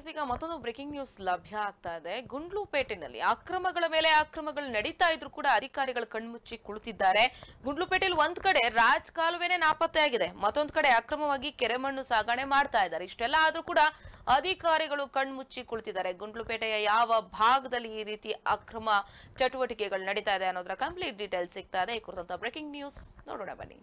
S ಈಗ ಮತ್ತೊಂದು breaking news ಲಭ್ಯ ಆಗ್ತಾ ಇದೆ ಗುಂಡ್ಲುಪೇಟೆನಲ್ಲಿ ಅಕ್ರಮಗಳ ಮೇಲೆ ಅಕ್ರಮಗಳು ನಡೀತಾ ಇದ್ರು ಕೂಡ ಅಧಿಕಾರಿಗಳು ಕಣ್ಮುಚ್ಚಿ ಕುಳಿತಿದ್ದಾರೆ ಗುಂಡ್ಲುಪೇಟೆಯಲ್ಲಿ ಒಂದ್ ಕಡೆ ರಾಜ್ ಕಾಲುವೆನೇ ನಾಪತ್ತೆಯಾಗಿದೆ ಮತ್ತೊಂದ್ ಕಡೆ ಅಕ್ರಮವಾಗಿ ಕೆರೆಮಣ್ಣು ಸಾಗಣೆ ಮಾಡ್ತಾ ಇದ್ದಾರೆ ಇಷ್ಟೆಲ್ಲ ಆದ್ರೂ ಕೂಡ ಅಧಿಕಾರಿಗಳು ಕಣ್ಮುಚ್ಚಿ ಕುಳಿತಿದ್ದಾರೆ ಗುಂಡ್ಲುಪೇಟೆಯ ಯಾವ ಭಾಗದಲ್ಲಿ ಈ ರೀತಿ ಅಕ್ರಮ ಚಟುವಟಿಕೆಗಳು ನಡೀತಾ ಇದೆ ಅನ್ನೋದರ ಕಂಪ್ಲೀಟ್ ಡೀಟೇಲ್ಸ್ ಸಿಗ್ತಾ ಇದೆ ಈ ಕುರಿತಂತ ಬ್ರೇಕಿಂಗ್ ನ್ಯೂಸ್ ನೋಡೋಣ ಬನ್ನಿ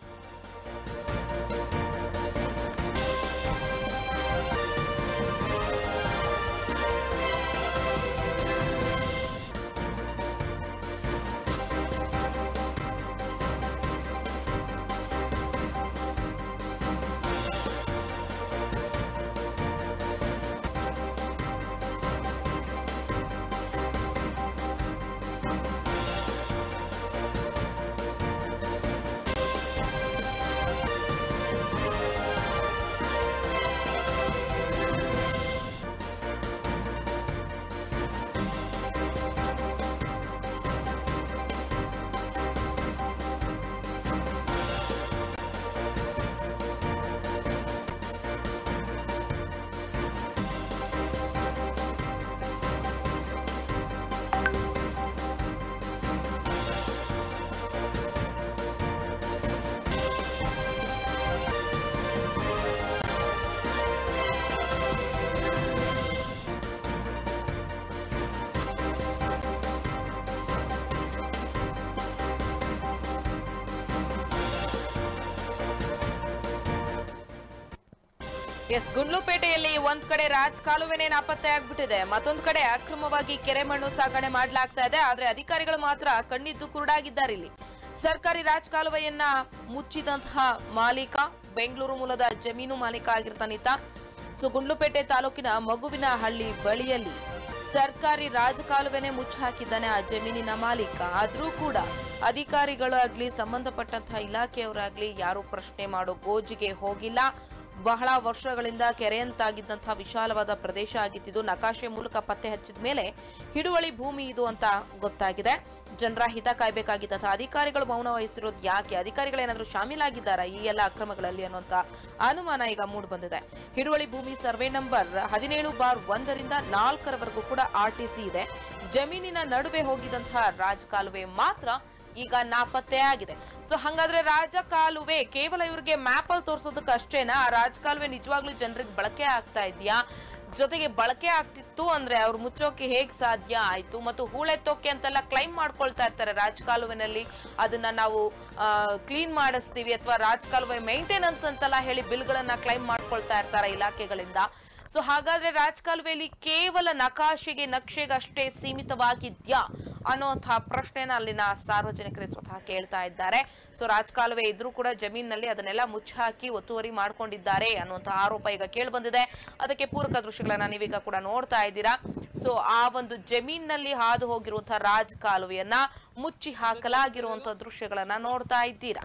ಎಸ್ ಗುಂಡ್ಲುಪೇಟೆಯಲ್ಲಿ ಒಂದ್ ಕಡೆ ರಾಜ್ ಕಾಲುವೆನೇ ನಾಪತ್ತೆ ಆಗ್ಬಿಟ್ಟಿದೆ ಮತ್ತೊಂದ್ ಕಡೆ ಅಕ್ರಮವಾಗಿ ಕೆರೆ ಮಣ್ಣು ಸಾಗಣೆ ಮಾಡ್ಲಾಗ್ತಾ ಇದೆ ಆದ್ರೆ ಅಧಿಕಾರಿಗಳು ಮಾತ್ರ ಕಣ್ಣಿದ್ದು ಕುರುಡಾಗಿದ್ದಾರೆ ಇಲ್ಲಿ ಸರ್ಕಾರಿ ರಾಜ್ ಕಾಲುವೆಯನ್ನ ಮುಚ್ಚಿದಂತಹ ಮಾಲೀಕ ಬೆಂಗಳೂರು ಮೂಲದ ಜಮೀನು ಮಾಲೀಕ ಆಗಿರ್ತಾನಿತ ಸೊ ಗುಂಡ್ಲುಪೇಟೆ ತಾಲೂಕಿನ ಮಗುವಿನ ಹಳ್ಳಿ ಬಳಿಯಲ್ಲಿ ಸರ್ಕಾರಿ ರಾಜ ಕಾಲುವೆನೆ ಮುಚ್ಚಿ ಹಾಕಿದ್ದಾನೆ ಆ ಜಮೀನಿನ ಮಾಲೀಕ ಆದ್ರೂ ಕೂಡ ಅಧಿಕಾರಿಗಳಾಗ್ಲಿ ಸಂಬಂಧಪಟ್ಟಂತಹ ಇಲಾಖೆಯವರಾಗ್ಲಿ ಯಾರು ಪ್ರಶ್ನೆ ಮಾಡೋ ಗೋಜಿಗೆ ಹೋಗಿಲ್ಲ ಬಹಳ ವರ್ಷಗಳಿಂದ ಕೆರೆಯಂತಾಗಿದ್ದಂತಹ ವಿಶಾಲವಾದ ಪ್ರದೇಶ ಆಗಿತ್ತಿದ್ದು ನಕಾಶೆ ಮೂಲಕ ಪತ್ತೆ ಹಚ್ಚಿದ ಮೇಲೆ ಹಿಡುವಳಿ ಭೂಮಿ ಇದು ಅಂತ ಗೊತ್ತಾಗಿದೆ ಜನರ ಹಿತ ಕಾಯ್ಬೇಕಾಗಿದ್ದಂತಹ ಅಧಿಕಾರಿಗಳು ಮೌನ ವಹಿಸಿರೋದು ಯಾಕೆ ಅಧಿಕಾರಿಗಳೇನಾದ್ರೂ ಶಾಮೀಲಾಗಿದ್ದಾರಾ ಈ ಎಲ್ಲ ಅಕ್ರಮಗಳಲ್ಲಿ ಅನ್ನುವಂತ ಅನುಮಾನ ಈಗ ಮೂಡಿ ಬಂದಿದೆ ಹಿಡುವಳಿ ಭೂಮಿ ಸರ್ವೆ ನಂಬರ್ ಹದಿನೇಳು ಬಾರ್ ಒಂದರಿಂದ ನಾಲ್ಕರವರೆಗೂ ಕೂಡ ಆರ್ಟಿಸಿ ಇದೆ ಜಮೀನಿನ ನಡುವೆ ಹೋಗಿದಂತಹ ರಾಜ್ ಕಾಲುವೆ ಮಾತ್ರ ಈಗ ನಾಪತ್ತೆ ಆಗಿದೆ ಸೊ ಹಂಗಾದ್ರೆ ರಾಜ ಕಾಲುವೆ ಕೇವಲ ಇವ್ರಿಗೆ ಮ್ಯಾಪ್ ಅಲ್ಲಿ ತೋರ್ಸೋದಕ್ಕೆ ಅಷ್ಟೇನಾ ಆ ರಾಜ ಕಾಲುವೆ ನಿಜವಾಗ್ಲೂ ಜನರಿಗೆ ಬಳಕೆ ಆಗ್ತಾ ಇದೆಯಾ ಜೊತೆಗೆ ಬಳಕೆ ಆಗ್ತಿತ್ತು ಅಂದ್ರೆ ಅವ್ರು ಮುಚ್ಚೋಕೆ ಹೇಗ್ ಸಾಧ್ಯ ಆಯ್ತು ಮತ್ತು ಹೂಳೆತ್ತೋಕೆ ಅಂತೆಲ್ಲ ಕ್ಲೈಮ್ ಮಾಡ್ಕೊಳ್ತಾ ಇರ್ತಾರೆ ರಾಜ ಕಾಲುವೆನಲ್ಲಿ ಅದನ್ನ ನಾವು ಕ್ಲೀನ್ ಮಾಡಿಸ್ತೀವಿ ಅಥವಾ ರಾಜ ಕಾಲುವೆ ಮೇಂಟೆನೆನ್ಸ್ ಅಂತೆಲ್ಲ ಹೇಳಿ ಬಿಲ್ಗಳನ್ನ ಕ್ಲೈಮ್ ಮಾಡ್ಕೊಳ್ತಾ ಇರ್ತಾರೆ ಇಲಾಖೆಗಳಿಂದ ಸೊ ಹಾಗಾದ್ರೆ ರಾಜ ಕಾಲುವೆಯಲ್ಲಿ ಕೇವಲ ನಕಾಶೆಗೆ ನಕ್ಷೆಗಷ್ಟೇ ಸೀಮಿತವಾಗಿದ್ಯಾ ಅನ್ನುವಂತಹ ಪ್ರಶ್ನೆನ ಅಲ್ಲಿನ ಸಾರ್ವಜನಿಕರೇ ಸ್ವತಃ ಕೇಳ್ತಾ ಇದ್ದಾರೆ ಸೊ ರಾಜ ಕಾಲುವೆ ಇದ್ರೂ ಕೂಡ ಜಮೀನಿನಲ್ಲಿ ಅದನ್ನೆಲ್ಲ ಮುಚ್ಚಾಕಿ ಒತ್ತುವರಿ ಮಾಡ್ಕೊಂಡಿದ್ದಾರೆ ಅನ್ನುವಂತಹ ಆರೋಪ ಈಗ ಕೇಳಿ ಬಂದಿದೆ ಅದಕ್ಕೆ ಪೂರಕ ದೃಶ್ಯಗಳನ್ನ ನೀವೀಗ ಕೂಡ ನೋಡ್ತಾ ಇದ್ದೀರಾ ಸೊ ಆ ಒಂದು ಜಮೀನಿನಲ್ಲಿ ಹಾದು ಹೋಗಿರುವಂತಹ ರಾಜ ಕಾಲುವೆಯನ್ನ ಮುಚ್ಚಿ ಹಾಕಲಾಗಿರುವಂತಹ ದೃಶ್ಯಗಳನ್ನ ನೋಡ್ತಾ ಇದ್ದೀರಾ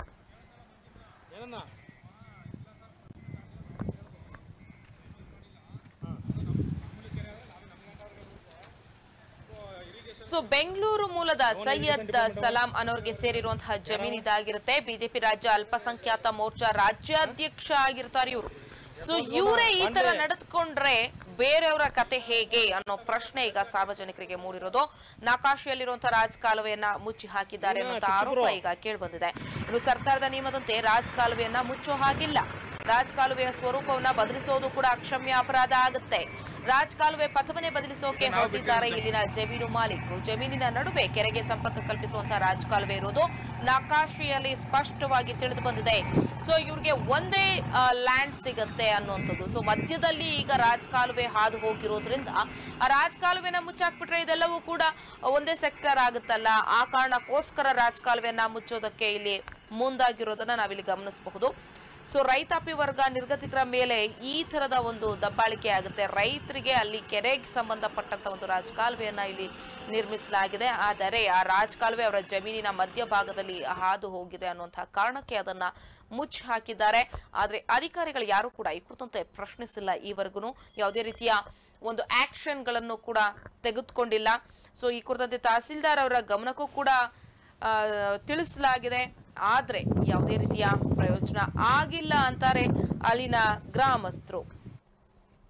ಸೊ ಬೆಂಗಳೂರು ಮೂಲದ ಸೈಯದ್ ಸಲಾಂ ಅನ್ನೋರ್ಗೆ ಸೇರಿರುವಂತಹ ಜಮೀನ್ ಇದಾಗಿರುತ್ತೆ ಬಿಜೆಪಿ ರಾಜ್ಯ ಅಲ್ಪಸಂಖ್ಯಾತ ಮೋರ್ಚಾ ರಾಜ್ಯಾಧ್ಯಕ್ಷ ಆಗಿರ್ತಾರೆ ಇವರು ಸೊ ಇವರೇ ಈ ತರ ನಡೆದುಕೊಂಡ್ರೆ ಬೇರೆಯವರ ಕತೆ ಹೇಗೆ ಅನ್ನೋ ಪ್ರಶ್ನೆ ಈಗ ಸಾರ್ವಜನಿಕರಿಗೆ ಮೂಡಿರೋದು ನಕಾಶೆಯಲ್ಲಿರುವಂತಹ ರಾಜ್ ಕಾಲುವೆಯನ್ನ ಮುಚ್ಚಿ ಹಾಕಿದ್ದಾರೆ ಅನ್ನೋ ಆರೋಪ ಈಗ ಕೇಳಿಬಂದಿದೆ ಇನ್ನು ಸರ್ಕಾರದ ನಿಯಮದಂತೆ ರಾಜ್ ಕಾಲುವೆಯನ್ನ ಮುಚ್ಚೋ ಹಾಗಿಲ್ಲ ರಾಜ್ ಕಾಲುವೆಯ ಸ್ವರೂಪವನ್ನ ಬದಲಿಸೋದು ಕೂಡ ಅಕ್ಷಮ್ಯ ಅಪರಾಧ ಆಗುತ್ತೆ ರಾಜ್ ಕಾಲುವೆ ಪಥವನ್ನೇ ಬದಲಿಸೋಕೆ ಹೊರಟಿದ್ದಾರೆ ಇಲ್ಲಿನ ಜಮೀನು ಮಾಲೀಕರು ಜಮೀನಿನ ನಡುವೆ ಕೆರೆಗೆ ಸಂಪರ್ಕ ಕಲ್ಪಿಸುವಂತಹ ರಾಜ್ ಕಾಲುವೆ ಇರೋದು ನಕಾಶೆಯಲ್ಲಿ ಸ್ಪಷ್ಟವಾಗಿ ತಿಳಿದು ಬಂದಿದೆ ಸೊ ಇವ್ರಿಗೆ ಒಂದೇ ಲ್ಯಾಂಡ್ ಸಿಗುತ್ತೆ ಅನ್ನುವಂಥದ್ದು ಸೊ ಮಧ್ಯದಲ್ಲಿ ಈಗ ರಾಜ್ ಕಾಲುವೆ ಹಾದು ಹೋಗಿರೋದ್ರಿಂದ ಆ ರಾಜ್ ಕಾಲುವೆನ ಮುಚ್ಚಾಕ್ಬಿಟ್ರೆ ಇದೆಲ್ಲವೂ ಕೂಡ ಒಂದೇ ಸೆಕ್ಟರ್ ಆಗುತ್ತಲ್ಲ ಆ ಕಾರಣಕ್ಕೋಸ್ಕರ ರಾಜ್ ಕಾಲುವೆಯನ್ನ ಮುಚ್ಚೋದಕ್ಕೆ ಇಲ್ಲಿ ಮುಂದಾಗಿರೋದನ್ನ ನಾವಿಲ್ಲಿ ಗಮನಿಸಬಹುದು ಸೊ ರೈತಾಪಿ ವರ್ಗ ನಿರ್ಗತಿಕರ ಮೇಲೆ ಈ ತರದ ಒಂದು ದಬ್ಬಾಳಿಕೆ ಆಗುತ್ತೆ ರೈತರಿಗೆ ಅಲ್ಲಿ ಕೆರೆಗೆ ಸಂಬಂಧಪಟ್ಟಂತ ಒಂದು ರಾಜಕಾಲುವೆಯನ್ನ ಇಲ್ಲಿ ನಿರ್ಮಿಸಲಾಗಿದೆ ಆದರೆ ಆ ರಾಜಕಾಲುವೆ ಅವರ ಜಮೀನಿನ ಮಧ್ಯಭಾಗದಲ್ಲಿ ಹಾದು ಹೋಗಿದೆ ಅನ್ನುವಂತಹ ಕಾರಣಕ್ಕೆ ಅದನ್ನ ಮುಚ್ಚಿ ಹಾಕಿದ್ದಾರೆ ಆದ್ರೆ ಅಧಿಕಾರಿಗಳು ಯಾರು ಕೂಡ ಈ ಕುರಿತಂತೆ ಪ್ರಶ್ನಿಸಿಲ್ಲ ಈವರೆಗೂ ಯಾವುದೇ ರೀತಿಯ ಒಂದು ಆಕ್ಷನ್ಗಳನ್ನು ಕೂಡ ತೆಗೆದುಕೊಂಡಿಲ್ಲ ಸೊ ಈ ಕುರಿತಂತೆ ತಹಸೀಲ್ದಾರ್ ಅವರ ಗಮನಕ್ಕೂ ಕೂಡ ಆ, ತಿಳಿಸಲಾಗಿದೆ ಆದ್ರೆ ಯಾವುದೇ ರೀತಿಯ ಪ್ರಯೋಜನ ಆಗಿಲ್ಲ ಅಂತಾರೆ ಅಲ್ಲಿನ ಗ್ರಾಮಸ್ಥರು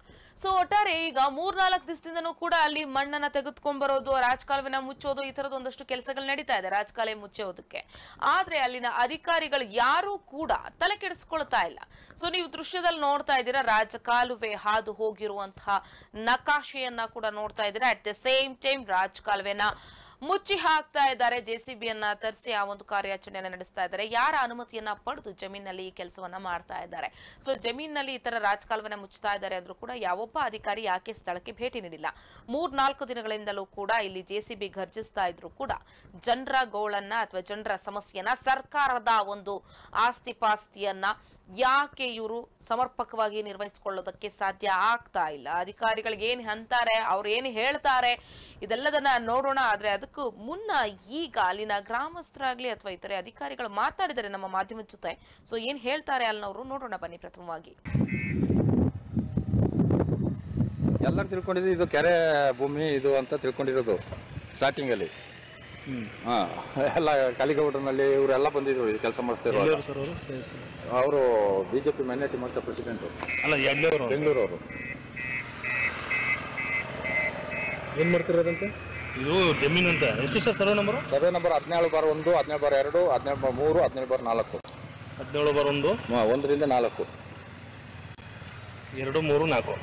ಸೊ ಒಟ್ಟಾರೆ ಈಗ ಮೂರ್ನಾಲ್ಕು ದಿವಸದಿಂದನೂ ಕೂಡ ಅಲ್ಲಿ ಮಣ್ಣನ್ನ ತೆಗೆದುಕೊಂಡ್ ಬರೋದು ರಾಜಕಾಲುವೆನ ಮುಚ್ಚೋದು ಈ ತರದ ಒಂದಷ್ಟು ಕೆಲಸಗಳು ನಡೀತಾ ಇದೆ ರಾಜಕಾಲುವೆ ಮುಚ್ಚೋದಕ್ಕೆ ಆದ್ರೆ ಅಲ್ಲಿನ ಅಧಿಕಾರಿಗಳು ಯಾರೂ ಕೂಡ ತಲೆ ಕೆಡಿಸ್ಕೊಳ್ತಾ ಇಲ್ಲ ಸೊ ನೀವು ದೃಶ್ಯದಲ್ಲಿ ನೋಡ್ತಾ ಇದ್ದೀರಾ ರಾಜಕಾಲುವೆ ಹಾದು ಹೋಗಿರುವಂತಹ ನಕಾಶೆಯನ್ನ ಕೂಡ ನೋಡ್ತಾ ಇದ್ದೀರಾ ಅಟ್ ದ ಸೇಮ್ ಟೈಮ್ ರಾಜಕಾಲುವೆನ ಮುಚ್ಚಿ ಹಾಕ್ತಾ ಇದ್ದಾರೆ ಜೆಸಿಬಿಯನ್ನ ತರಿಸಿ ಆ ಒಂದು ಕಾರ್ಯಾಚರಣೆಯನ್ನ ನಡೆಸ್ತಾ ಇದ್ದಾರೆ ಯಾರ ಅನುಮತಿಯನ್ನ ಪಡೆದು ಜಮೀನಲ್ಲಿ ಈ ಕೆಲಸವನ್ನ ಮಾಡ್ತಾ ಇದ್ದಾರೆ ಸೊ ಜಮೀನಲ್ಲಿ ಈ ತರ ರಾಜಕಾಲುವೆನ ಮುಚ್ತಾ ಇದ್ದಾರೆ ಅಂದ್ರೂ ಕೂಡ ಯಾವೊಬ್ಬ ಅಧಿಕಾರಿ ಯಾಕೆ ಸ್ಥಳಕ್ಕೆ ಭೇಟಿ ನೀಡಿಲ್ಲ ಮೂರ್ ನಾಲ್ಕು ದಿನಗಳಿಂದಲೂ ಕೂಡ ಇಲ್ಲಿ ಜೆಸಿಬಿ ಘರ್ಜಿಸ್ತಾ ಇದ್ರು ಕೂಡ ಜನರ ಗೋಳನ್ನ ಅಥವಾ ಜನರ ಸಮಸ್ಯೆಯನ್ನ ಸರ್ಕಾರದ ಒಂದು ಆಸ್ತಿ ಪಾಸ್ತಿಯನ್ನ ಯಾಕೆ ಇವರು ಸಮರ್ಪಕವಾಗಿ ನಿರ್ವಹಿಸಿಕೊಳ್ಳೋದಕ್ಕೆ ಸಾಧ್ಯ ಆಗ್ತಾ ಇಲ್ಲ ಅಧಿಕಾರಿಗಳಿಗೆ ಏನ್ ಅಂತಾರೆ ಅವ್ರು ಏನು ಹೇಳ್ತಾರೆ ಇದೆಲ್ಲದನ್ನ ನೋಡೋಣ ಆದ್ರೆ ಅದಕ್ಕೂ ಮುನ್ನ ಈಗ ಅಲ್ಲಿನ ಗ್ರಾಮಸ್ಥರಾಗ್ಲಿ ಅಥವಾ ಇತರೆ ಅಧಿಕಾರಿಗಳು ಮಾತಾಡಿದ್ದಾರೆ ನಮ್ಮ ಮಾಧ್ಯಮದ ಜೊತೆ ಸೊ ಏನ್ ಹೇಳ್ತಾರೆ ಅಲ್ಲಿನವರು ನೋಡೋಣ ಬನ್ನಿ ಪ್ರಥಮವಾಗಿ ಎಲ್ಲರೂ ತಿಳ್ಕೊಂಡಿದ್ದು ಇದು ಕೆರೆ ಭೂಮಿ ಇದು ಅಂತ ತಿಳ್ಕೊಂಡಿರೋದು ಸ್ಟಾರ್ಟಿಂಗಲ್ಲಿ ಹಾಂ ಎಲ್ಲ ಕಲಿಗೌಡನಲ್ಲಿ ಇವರೆಲ್ಲ ಬಂದಿದ್ರು ಕೆಲಸ ಮಾಡಿಸ್ತಿರೋ ಎಲ್ಲಿಯವರು ಸರ್ ಅವರು ಸರಿ ಸರಿ ಅವರು B J P minority Morcha president ಅಲ್ಲ ಎಲ್ಲಿಯವರು ಬೆಂಗಳೂರವರು ಏನು ಮಾಡ್ತಿರೋದಂತೆ ಇದು ಜಮೀನು ಅಂತ ಎಷ್ಟು sir survey number survey number ಹದಿನೇಳು ಬಾರ್ ಒಂದು ಹದಿನೇಳು ಬಾರ್ ಎರಡು ಹದಿನೇಳು ಬಾರ್ ಮೂರು ಹದಿನೇಳು ಬಾರ್ ನಾಲ್ಕು ಹದಿನೇಳು ಬಾರ್ ಒಂದು ಮ- ಒಂದರಿಂದ ನಾಲ್ಕು ಎರಡು ಮೂರು ನಾಲ್ಕು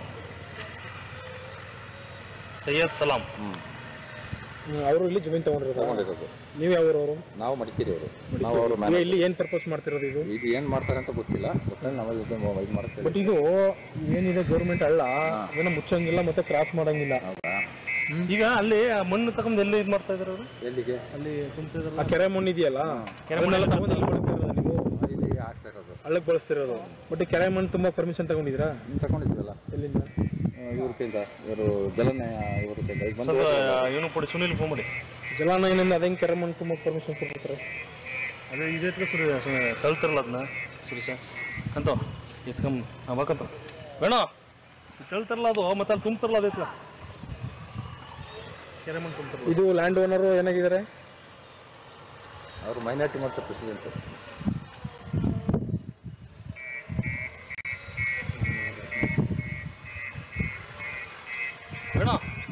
ಸೈಯದ್ ಸಲಾಂ ಹ್ಞೂ ಅವರು ಇಲ್ಲಿ ಜಮೀನ್ ತಗೊಂಡಿರೋದು ತಗೊಂಡಿರೋದು ನೀವು ಯಾವ ಅವರು ನಾವು ಮಡಿಕೇರಿ ಅವರು ನಾವು ಅವರು ಇಲ್ಲಿ ಏನ್ ಪರ್ಪಸ್ ಮಾಡ್ತಿರೋದು ಇದು ಇದು ಏನು ಮಾಡ್ತಾರೆ ಅಂತ ಗೊತ್ತಿಲ್ಲ ಒಟ್ಟಲ್ಲಿ ನಾವು ಇದು ಇದು ಮಾಡ್ತೀವಿ ಬಟ್ ಇದು ಏನಿದೆ ಗೌರ್ಮೆಂಟ್ ಹಳ್ಳ ಅದನ್ನ ಮುಚ್ಚಂಗಿಲ್ಲ ಮತ್ತೆ ಕ್ರಾಸ್ ಮಾಡಂಗಿಲ್ಲ ಹೌದಾ ಈಗ ಅಲ್ಲಿ ಆ ಮಣ್ಣು ತಗೊಂಡು ಎಲ್ಲಿ ಇದು ಮಾಡ್ತಾ ಇದ್ದಾರೆ ಅವರು ಎಲ್ಲಿಗೆ ಅಲ್ಲಿ ತುಂಬ್ತಿದಾರಲ್ಲ ಆ ಕೆರೆ ಮಣ್ಣು ಇದೆಯಲ್ಲ ಅದನ್ನೆಲ್ಲ ತಗೊಂಡು ಅಲ್ಲಿ ಬಳಸ್ತಿರೋದು ನೀವು ಇಲ್ಲಿ ಆಗ್ತಾ ಇರೋದು ಹಳ್ಳಕ್ಕೆ ಬಳಸ್ತಿರೋದು ಬಟ್ ಈ ಕೆರೆ ಮಣ್ಣು ತುಂಬಾ ಪರ್ಮಿಷನ್ ತಗೊಂಡಿದ್ದೀರಾ ನೀವು ತಗೊಂಡಿದ್ದೀವಲ್ಲ ಎಲ್ಲಿಂದ ಇವ್ರ ಕೈಯಿಂದ ಇವರು ಜಲನಯ ಇವ್ರ ಕೈಯಿಂದ ಈಗ ಬಂದು ಸ್ವಲ್ಪ ಇವನು ಕೊಡಿ ಸುನಿಲ್ ಫೋನ್ ಮಾಡಿ ಜಲಾನಯನಿಂದ ಅದೇ ಕೆರೆ ಮಣ್ಣು ತುಂಬ ಪರ್ಮಿಷನ್ ಕೊಡ್ತಾರೆ ಅದೇ ಇದೆ ಸುರಿ ತಳ್ತಾರಲ್ಲ ಅದನ್ನ ಸುರೇಶ ಅಂತ ಎತ್ಕೊಂಬ ಅವಾಗಂತ ಬೇಡ ತಳ್ತಾರಲ್ಲ ಅದು ಮತ್ತೆ ಅಲ್ಲಿ ತುಂಬ್ತಾರಲ್ಲ ಅದೈತ್ಲ ಕೆರೆ ಮಣ್ಣು ತುಂಬ್ತಾರಲ್ಲ ಇದು ಲ್ಯಾಂಡ್ ಓನರ್ ಏನಾಗಿದ್ದಾರೆ ಅವರು ಮೈನಾರಿಟಿ ಮೋರ್ಚಾ ಪ್ರೆಸಿಡೆಂಟ್ ಬೇಡ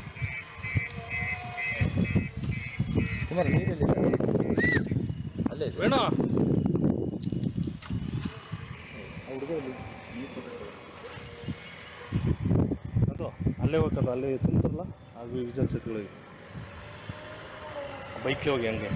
ಕುಮಾರ್ ನೀರಲ್ಲಿ ಅಲ್ಲೇ ಇದೆ. ಬೇಡ ಅದು ಅಲ್ಲೇ ಹೋಗ್ತದ ಅಲ್ಲೇ ತುಂಬ್ತಾರಲ್ಲ ಅದು ವಿಜಲ್ ಸೇತುಗಳಿಗೆ ಬೈಕ್ಗೆ ಹೋಗಿ ಹಂಗೆ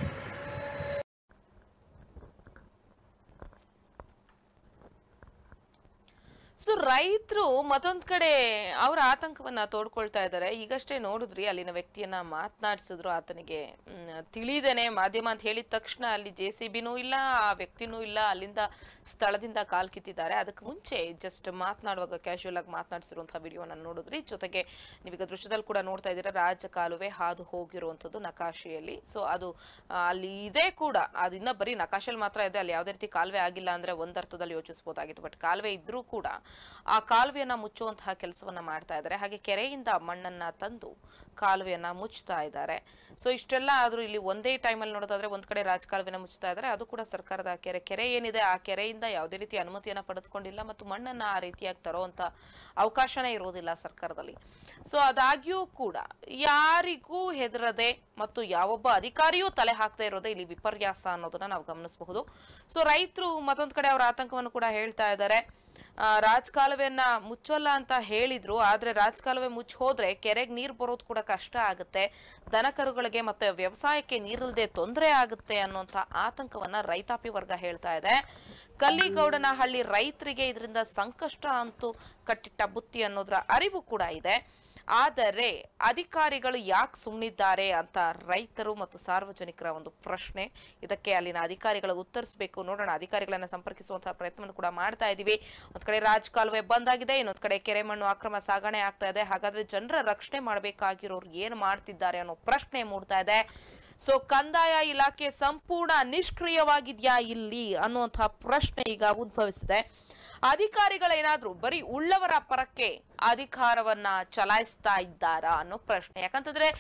ಸೊ ರೈತರು ಮತ್ತೊಂದ್ ಕಡೆ ಅವರ ಆತಂಕವನ್ನ ತೋಡ್ಕೊಳ್ತಾ ಇದ್ದಾರೆ ಈಗಷ್ಟೇ ನೋಡಿದ್ರಿ ಅಲ್ಲಿನ ವ್ಯಕ್ತಿಯನ್ನ ಮಾತನಾಡಿಸಿದ್ರು ಆತನಿಗೆ ಮ್, ತಿಳಿದೇನೆ ಮಾಧ್ಯಮ ಅಂತ ಹೇಳಿದ ತಕ್ಷಣ ಅಲ್ಲಿ ಜೆ ಸಿ ಬಿನೂ ಇಲ್ಲ ಆ ವ್ಯಕ್ತಿನೂ ಇಲ್ಲ ಅಲ್ಲಿಂದ ಸ್ಥಳದಿಂದ ಕಾಲ್ ಕಿತ್ತಿದ್ದಾರೆ ಅದಕ್ಕೆ ಮುಂಚೆ ಜಸ್ಟ್ ಮಾತನಾಡುವಾಗ ಕ್ಯಾಶುವಲ್ ಆಗಿ ಮಾತನಾಡಿಸಿರುವಂತಹ ವಿಡಿಯೋನ ನೋಡಿದ್ರಿ ಜೊತೆಗೆ ನೀವೀಗ ದೃಶ್ಯದಲ್ಲಿ ಕೂಡ ನೋಡ್ತಾ ಇದ್ದೀರಾ ರಾಜ ಕಾಲುವೆ ಹಾದು ಹೋಗಿರುವಂಥದ್ದು ನಕಾಶೆಯಲ್ಲಿ ಸೊ ಅದು ಆ, ಅಲ್ಲಿ ಇದೆ ಕೂಡ ಅದು ಇನ್ನ ಬರೀ ನಕಾಶೆಯಲ್ಲಿ ಮಾತ್ರ ಇದೆ ಅಲ್ಲಿ ಯಾವುದೇ ರೀತಿ ಕಾಲುವೆ ಆಗಿಲ್ಲ ಅಂದ್ರೆ ಒಂದರ್ಥದಲ್ಲಿ ಯೋಚಿಸಬಹುದಾಗಿತ್ತು ಬಟ್ ಕಾಲುವೆ ಇದ್ರೂ ಕೂಡ ಆ ಕಾಲುವೆಯನ್ನ ಮುಚ್ಚುವಂತಹ ಕೆಲಸವನ್ನ ಮಾಡ್ತಾ ಇದ್ದಾರೆ ಹಾಗೆ ಕೆರೆಯಿಂದ ಮಣ್ಣನ್ನ ತಂದು ಕಾಲುವೆಯನ್ನ ಮುಚ್ತಾ ಇದ್ದಾರೆ ಸೊ ಇಷ್ಟೆಲ್ಲ ಆದ್ರೂ ಇಲ್ಲಿ ಒಂದೇ ಟೈಮಲ್ಲಿ ನೋಡೋದಾದ್ರೆ ಒಂದ್ ಕಡೆ ರಾಜಕಾಲುವೆನ ಮುಚ್ತಾ ಇದ್ದಾರೆ ಅದು ಕೂಡ ಸರ್ಕಾರದ ಕೆರೆ ಕೆರೆ ಏನಿದೆ ಆ ಕೆರೆಯಿಂದ ಯಾವುದೇ ರೀತಿ ಅನುಮತಿಯನ್ನ ಪಡೆದುಕೊಂಡಿಲ್ಲ ಮತ್ತು ಮಣ್ಣನ್ನ ಆ ರೀತಿಯಾಗಿ ತರುವಂತ ಅವಕಾಶನೇ ಇರುವುದಿಲ್ಲ ಸರ್ಕಾರದಲ್ಲಿ ಸೊ ಆದಾಗ್ಯೂ ಕೂಡ ಯಾರಿಗೂ ಹೆದರದೆ ಮತ್ತು ಯಾವೊಬ್ಬ ಅಧಿಕಾರಿಯೂ ತಲೆ ಹಾಕ್ತಾ ಇರೋದೇ ಇಲ್ಲಿ ವಿಪರ್ಯಾಸ ಅನ್ನೋದನ್ನ ನಾವು ಗಮನಿಸಬಹುದು ಸೊ ರೈತರು ಮತ್ತೊಂದ್ ಕಡೆ ಅವರ ಆತಂಕವನ್ನು ಕೂಡ ಹೇಳ್ತಾ ಇದ್ದಾರೆ ಆ, ರಾಜಕಾಲುವೆಯನ್ನ ಮುಚ್ಚಲ್ಲ ಅಂತ ಹೇಳಿದ್ರು ಆದ್ರೆ ರಾಜಕಾಲುವೆ ಮುಚ್ಚ ಹೋದ್ರೆ ಕೆರೆಗೆ ನೀರು ಬರೋದು ಕೂಡ ಕಷ್ಟ ಆಗುತ್ತೆ ದನ ಕರುಗಳಿಗೆ ಮತ್ತೆ ವ್ಯವಸಾಯಕ್ಕೆ ನೀರಿಲ್ಲದೆ ತೊಂದರೆ ಆಗುತ್ತೆ ಅನ್ನುವಂತ ಆತಂಕವನ್ನ ರೈತಾಪಿ ವರ್ಗ ಹೇಳ್ತಾ ಇದೆ ಕಲ್ಲಿಗೌಡನ ಹಳ್ಳಿ ರೈತರಿಗೆ ಇದರಿಂದ ಸಂಕಷ್ಟ ಅಂತೂ ಕಟ್ಟಿಟ್ಟ ಬುತ್ತಿ ಅನ್ನೋದ್ರ ಅರಿವು ಕೂಡ ಇದೆ ಆದರೆ ಅಧಿಕಾರಿಗಳು ಯಾಕೆ ಸುಮ್ಮನಿದ್ದಾರೆ ಅಂತ ರೈತರು ಮತ್ತು ಸಾರ್ವಜನಿಕರ ಒಂದು ಪ್ರಶ್ನೆ ಇದಕ್ಕೆ ಅಲ್ಲಿನ ಅಧಿಕಾರಿಗಳು ಉತ್ತರಿಸಬೇಕು ನೋಡೋಣ ಅಧಿಕಾರಿಗಳನ್ನ ಸಂಪರ್ಕಿಸುವಂತಹ ಪ್ರಯತ್ನವನ್ನು ಕೂಡ ಮಾಡ್ತಾ ಇದ್ದೀವಿ ಒಂದ್ ಕಡೆ ರಾಜಕಾಲುವೆ ಬಂದಾಗಿದೆ ಇನ್ನೊಂದ್ ಕಡೆ ಕೆರೆ ಮಣ್ಣು ಅಕ್ರಮ ಸಾಗಣೆ ಆಗ್ತಾ ಇದೆ ಹಾಗಾದ್ರೆ ಜನರ ರಕ್ಷಣೆ ಮಾಡಬೇಕಾಗಿರೋರು ಏನು ಮಾಡ್ತಿದ್ದಾರೆ ಅನ್ನೋ ಪ್ರಶ್ನೆ ಮೂಡ್ತಾ ಇದೆ ಸೊ ಕಂದಾಯ ಇಲಾಖೆ ಸಂಪೂರ್ಣ ನಿಷ್ಕ್ರಿಯವಾಗಿದ್ಯಾ ಇಲ್ಲಿ ಅನ್ನುವಂತಹ ಪ್ರಶ್ನೆ ಈಗ ಉದ್ಭವಿಸಿದೆ ಅಧಿಕಾರಿಗಳೇನಾದ್ರೂ ಬರೀ ಉಳ್ಳವರ ಪರಕ್ಕೆ ಅಧಿಕಾರವನ್ನ ಚಲಾಯಿಸ್ತಾ ಇದ್ದಾರಾ ಅನ್ನೋ ಪ್ರಶ್ನೆ ಯಾಕಂತಂದ್ರೆ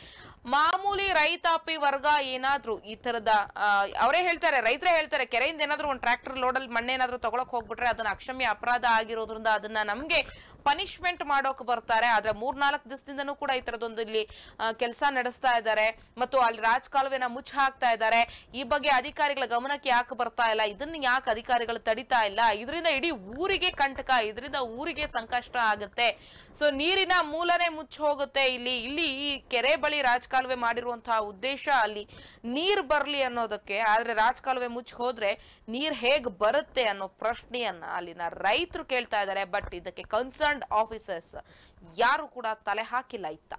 ಮಾಮೂಲಿ ರೈತಾಪಿ ವರ್ಗ ಏನಾದ್ರೂ ಈ ತರದ ಆ, ಅವರೇ ಹೇಳ್ತಾರೆ ರೈತರೇ ಹೇಳ್ತಾರೆ ಕೆರೆಯಿಂದ ಏನಾದ್ರೂ ಒಂದು ಟ್ರ್ಯಾಕ್ಟರ್ ಲೋಡಲ್ಲಿ ಮಣ್ಣೇನಾದ್ರೂ ತಗೊಳಕ್ ಹೋಗ್ಬಿಟ್ರೆ ಅದನ್ನ ಅಕ್ಷಮ್ಯ ಅಪರಾಧ ಆಗಿರೋದ್ರಿಂದ ಅದನ್ನ ನಮ್ಗೆ ಪನಿಷ್ಮೆಂಟ್ ಮಾಡೋಕ್ ಬರ್ತಾರೆ ಆದ್ರೆ ಮೂರ್ನಾಲ್ಕು ದಿವಸದಿಂದನೂ ಕೂಡ ಈ ತರದೊಂದು ಇಲ್ಲಿ ಕೆಲಸ ನಡೆಸ್ತಾ ಇದ್ದಾರೆ ಮತ್ತು ಅಲ್ಲಿ ರಾಜಕಾಲುವೆನ ಮುಚ್ಚ ಹಾಕ್ತಾ ಇದ್ದಾರೆ ಈ ಬಗ್ಗೆ ಅಧಿಕಾರಿಗಳ ಗಮನಕ್ಕೆ ಯಾಕೆ ಬರ್ತಾ ಇಲ್ಲ ಇದನ್ನ ಯಾಕೆ ಅಧಿಕಾರಿಗಳು ತಡಿತಾ ಇಲ್ಲ ಇದರಿಂದ ಇಡೀ ಊರಿಗೆ ಕಂಟಕ ಇದರಿಂದ ಊರಿಗೆ ಸಂಕಷ್ಟ ಆಗುತ್ತೆ ಸೊ ನೀರಿನ ಮೂಲನೇ ಮುಚ್ಚ ಹೋಗುತ್ತೆ ಇಲ್ಲಿ ಇಲ್ಲಿ ಈ ಕೆರೆ ಬಳಿ ರಾಜಕಾಲುವೆ ಮಾಡಿರುವಂತಹ ಉದ್ದೇಶ ಅಲ್ಲಿ ನೀರ್ ಬರ್ಲಿ ಅನ್ನೋದಕ್ಕೆ ಆದ್ರೆ ರಾಜಕಾಲುವೆ ಮುಚ್ಚ ಹೋದ್ರೆ ನೀರ್ ಹೇಗ್ ಬರುತ್ತೆ ಅನ್ನೋ ಪ್ರಶ್ನೆಯನ್ನ ಅಲ್ಲಿನ ರೈತರು ಕೇಳ್ತಾ ಇದ್ದಾರೆ ಬಟ್ ಇದಕ್ಕೆ ಕನ್ಸರ್ನ್ಡ್ ಆಫೀಸರ್ಸ್ ಯಾರು ಕೂಡ ತಲೆ ಹಾಕಿಲ್ಲ ಇತ್ತ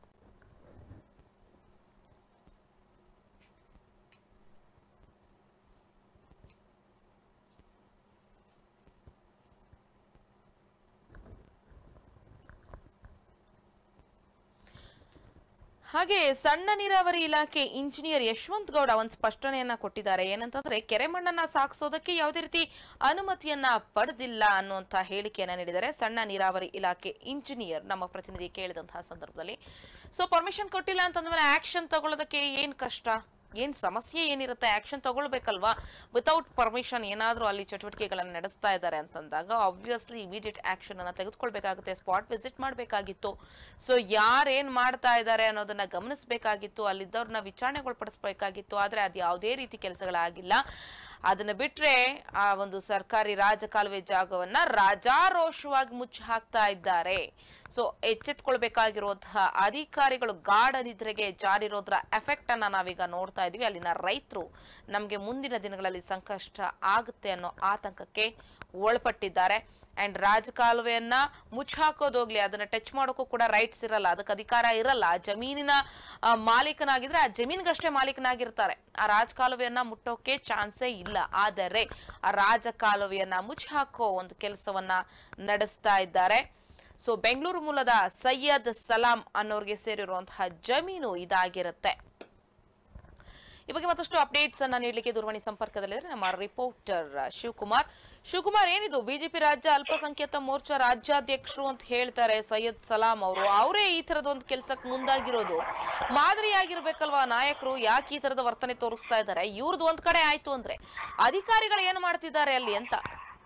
ಹಾಗೆ ಸಣ್ಣ ನೀರಾವರಿ ಇಲಾಖೆ ಇಂಜಿನಿಯರ್ ಯಶವಂತ್ ಗೌಡ ಒಂದು ಸ್ಪಷ್ಟನೆಯನ್ನ ಕೊಟ್ಟಿದ್ದಾರೆ ಏನಂತಂದ್ರೆ ಕೆರೆ ಮಣ್ಣನ್ನ ಸಾಗಿಸೋದಕ್ಕೆ ಯಾವುದೇ ರೀತಿ ಅನುಮತಿಯನ್ನ ಪಡೆದಿಲ್ಲ ಅನ್ನುವಂತ ಹೇಳಿಕೆಯನ್ನ ನೀಡಿದ್ದಾರೆ ಸಣ್ಣ ನೀರಾವರಿ ಇಲಾಖೆ ಇಂಜಿನಿಯರ್ ನಮ್ಮ ಪ್ರತಿನಿಧಿ ಕೇಳಿದಂತಹ ಸಂದರ್ಭದಲ್ಲಿ ಸೊ ಪರ್ಮಿಷನ್ ಕೊಟ್ಟಿಲ್ಲ ಅಂತಂದ್ಮೇಲೆ ಆಕ್ಷನ್ ತಗೊಳ್ಳೋದಕ್ಕೆ ಏನ್ ಕಷ್ಟ ಏನ್ ಸಮಸ್ಯೆ ಏನಿರುತ್ತೆ ಆಕ್ಷನ್ ತಗೊಳ್ಬೇಕಲ್ವಾ ವಿತೌಟ್ ಪರ್ಮಿಷನ್ ಏನಾದ್ರೂ ಅಲ್ಲಿ ಚಟುವಟಿಕೆಗಳನ್ನ ನಡೆಸ್ತಾ ಇದ್ದಾರೆ ಅಂತಂದಾಗ ಆಬ್ವಿಯಸ್ಲಿ ಇಮಿಡಿಯೇಟ್ ಆಕ್ಷನ್ ಅನ್ನ ತೆಗೆದುಕೊಳ್ಬೇಕಾಗುತ್ತೆ ಸ್ಪಾಟ್ ವಿಸಿಟ್ ಮಾಡಬೇಕಾಗಿತ್ತು ಸೊ ಯಾರೇನ್ ಮಾಡ್ತಾ ಇದ್ದಾರೆ ಅನ್ನೋದನ್ನ ಗಮನಿಸಬೇಕಾಗಿತ್ತು ಅಲ್ಲಿದ್ದವ್ರನ್ನ ವಿಚಾರಣೆಗೊಳಪಡಿಸಬೇಕಾಗಿತ್ತು ಆದ್ರೆ ಅದು ಯಾವುದೇ ರೀತಿ ಕೆಲಸಗಳಾಗಿಲ್ಲ ಅದನ್ನ ಬಿಟ್ರೆ ಆ ಒಂದು ಸರ್ಕಾರಿ ರಾಜಕಾಲುವೆ ಜಾಗವನ್ನ ರಾಜಾರೋಷವಾಗಿ ಮುಚ್ಚಿ ಹಾಕ್ತಾ ಇದ್ದಾರೆ ಸೊ ಎಚ್ಚೆತ್ಕೊಳ್ಬೇಕಾಗಿರುವಂತಹ ಅಧಿಕಾರಿಗಳು ಗಾಢ ನಿದ್ರೆಗೆ ಜಾರಿರೋದ್ರ ಎಫೆಕ್ಟ್ ಅನ್ನ ನಾವೀಗ ನೋಡ್ತಾ ಇದೀವಿ ಅಲ್ಲಿನ ರೈತರು ನಮ್ಗೆ ಮುಂದಿನ ದಿನಗಳಲ್ಲಿ ಸಂಕಷ್ಟ ಆಗುತ್ತೆ ಅನ್ನೋ ಆತಂಕಕ್ಕೆ ಒಳಪಟ್ಟಿದ್ದಾರೆ ಅಂಡ್ ರಾಜಕಾಲುವೆಯನ್ನ ಮುಚ್ಚಾಕೋದೋಗ್ಲಿ ಅದನ್ನ ಟಚ್ ಮಾಡೋಕ್ಕೂ ಕೂಡ ರೈಟ್ಸ್ ಇರಲ್ಲ ಅದಕ್ಕೆ ಅಧಿಕಾರ ಇರಲ್ಲ ಆ ಜಮೀನಿನ ಆ, ಮಾಲೀಕನಾಗಿದ್ರೆ ಆ ಜಮೀನಿಗಷ್ಟೇ ಮಾಲೀಕನಾಗಿರ್ತಾರೆ ಆ ರಾಜಕಾಲುವೆಯನ್ನ ಮುಟ್ಟೋಕೆ ಚಾನ್ಸೇ ಇಲ್ಲ ಆದರೆ ಆ ರಾಜಕಾಲುವೆಯನ್ನ ಮುಚ್ಚಾಕೋ ಒಂದು ಕೆಲಸವನ್ನ ನಡೆಸ್ತಾ ಇದ್ದಾರೆ ಸೊ ಬೆಂಗಳೂರು ಮೂಲದ ಸೈಯದ್ ಸಲಾಂ ಅನ್ನೋರ್ಗೆ ಸೇರಿರುವಂತಹ ಜಮೀನು ಇದಾಗಿರುತ್ತೆ ಈ ಬಗ್ಗೆ ಮತ್ತಷ್ಟು ಅಪ್ಡೇಟ್ಸ್ ಅನ್ನ ನೀಡಲಿಕ್ಕೆ ದೂರವಾಣಿ ಸಂಪರ್ಕದಲ್ಲಿದ್ದಾರೆ ನಮ್ಮ ರಿಪೋರ್ಟರ್ ಶಿವಕುಮಾರ್ ಶಿವಕುಮಾರ್ ಏನಿದು ಬಿಜೆಪಿ ರಾಜ್ಯ ಅಲ್ಪಸಂಖ್ಯಾತ ಮೋರ್ಚಾ ರಾಜ್ಯಾಧ್ಯಕ್ಷರು ಅಂತ ಹೇಳ್ತಾರೆ ಸೈಯದ್ ಸಲಾಂ ಅವರು ಅವರೇ ಈ ತರದ ಒಂದು ಕೆಲಸಕ್ಕೆ ಮುಂದಾಗಿರೋದು ಮಾದರಿಯಾಗಿರ್ಬೇಕಲ್ವಾ ನಾಯಕರು ಯಾಕೆ ಈ ತರದ ವರ್ತನೆ ತೋರಿಸ್ತಾ ಇದ್ದಾರೆ ಇವ್ರದ್ದು ಒಂದ್ ಕಡೆ ಆಯ್ತು ಅಂದ್ರೆ ಅಧಿಕಾರಿಗಳು ಏನು ಮಾಡ್ತಿದ್ದಾರೆ ಅಲ್ಲಿ ಅಂತ